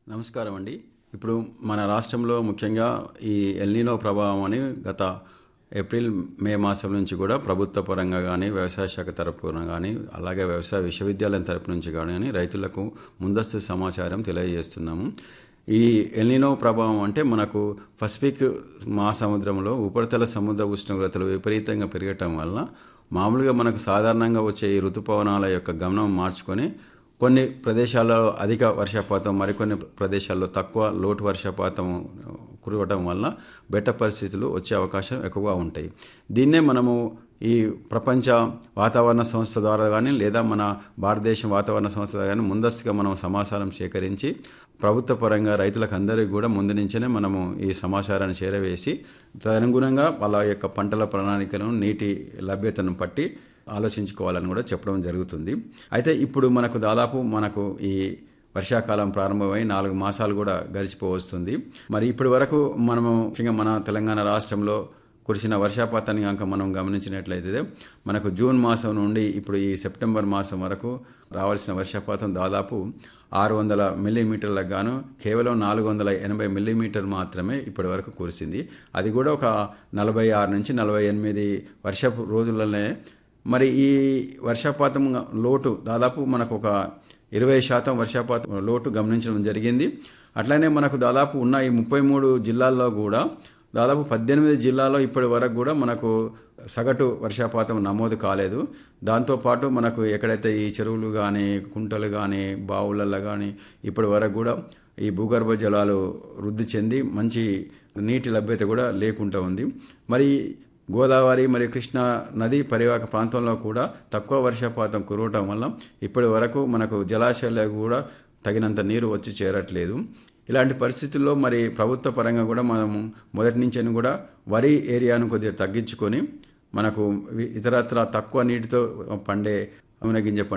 నమస్కారం అండి ఇప్పుడు మన రాష్ట్రంలో ముఖ్యంగా ఈ ఎల్నినో ప్రభావం అని గత ఏప్రిల్ మే మాసం నుంచి కూడా ప్రభుత్వ పరంగా కానీ వ్యవసాయ శాఖ తరపున కానీ అలాగే వ్యవసాయ విశ్వవిద్యాలయం తరపు నుంచి కానీ రైతులకు ముందస్తు సమాచారం తెలియజేస్తున్నాము ఈ ఎల్నినో ప్రభావం అంటే మనకు పసిఫిక్ మహాసముద్రంలో ఉపరితల సముద్ర ఉష్ణోగ్రతలు విపరీతంగా పెరగటం వల్ల మామూలుగా మనకు సాధారణంగా వచ్చే ఈ ఋతుపవనాల యొక్క గమనం మార్చుకొని కొన్ని ప్రదేశాల్లో అధిక వర్షపాతం మరికొన్ని ప్రదేశాల్లో తక్కువ లోటు వర్షపాతం కురవడం వల్ల బెట్ట పరిస్థితులు వచ్చే అవకాశం ఎక్కువగా ఉంటాయి దీన్నే మనము ఈ ప్రపంచ వాతావరణ సంస్థ ద్వారా కానీ లేదా మన భారతదేశం వాతావరణ సంస్థ ద్వారా కానీ ముందస్తుగా మనం సమాచారం సేకరించి ప్రభుత్వ పరంగా రైతులకు అందరికీ కూడా ముందు నుంచే మనము ఈ సమాచారాన్ని చేరవేసి తదనుగుణంగా వాళ్ళ యొక్క పంటల ప్రణాళికను నీటి లభ్యతను పట్టి ఆలోచించుకోవాలని కూడా చెప్పడం జరుగుతుంది అయితే ఇప్పుడు మనకు దాదాపు మనకు ఈ వర్షాకాలం ప్రారంభమై నాలుగు మాసాలు కూడా గడిచిపోవస్తుంది మరి ఇప్పటి వరకు మనము ముఖ్యంగా మన తెలంగాణ రాష్ట్రంలో కురిసిన వర్షపాతాన్ని కనుక మనం గమనించినట్లయితే మనకు జూన్ మాసం నుండి ఇప్పుడు ఈ సెప్టెంబర్ మాసం వరకు రావాల్సిన వర్షపాతం దాదాపు ఆరు వందల మిల్లీమీటర్లకు గాను కేవలం నాలుగు వందల ఎనభై మిల్లీమీటర్ మాత్రమే ఇప్పటి వరకు కురిసింది అది కూడా ఒక నలభై ఆరు నుంచి నలభై ఎనిమిది వర్షపు రోజులనే మరి ఈ వర్షపాతం లోటు దాదాపు మనకు ఒక ఇరవై శాతం వర్షపాతం లోటు గమనించడం జరిగింది అట్లనే మనకు దాదాపు ఉన్న ఈ ముప్పై మూడు జిల్లాల్లో కూడా దాదాపు పద్దెనిమిది జిల్లాల్లో ఇప్పటి వరకు కూడా మనకు సగటు వర్షపాతం నమోదు కాలేదు దాంతోపాటు మనకు ఎక్కడైతే ఈ చెరువులు కానీ కుంటలు కానీ బావులలో కానీ ఇప్పటి వరకు కూడా ఈ భూగర్భ జలాలు వృద్ధి చెంది మంచి నీటి లభ్యత కూడా లేకుండా ఉంది మరి గోదావరి మరియు కృష్ణా నది పరివాహక ప్రాంతంలో కూడా తక్కువ వర్షపాతం కురవటం వల్ల ఇప్పటి వరకు మనకు జలాశయాలకు కూడా తగినంత నీరు వచ్చి చేరట్లేదు ఇలాంటి పరిస్థితుల్లో మరి ప్రభుత్వ పరంగా కూడా మనం మొదటి నుంచి కూడా వరి ఏరియాను కొద్దిగా తగ్గించుకొని మనకు ఇతరత్ర తక్కువ నీటితో పండే నూనె గింజ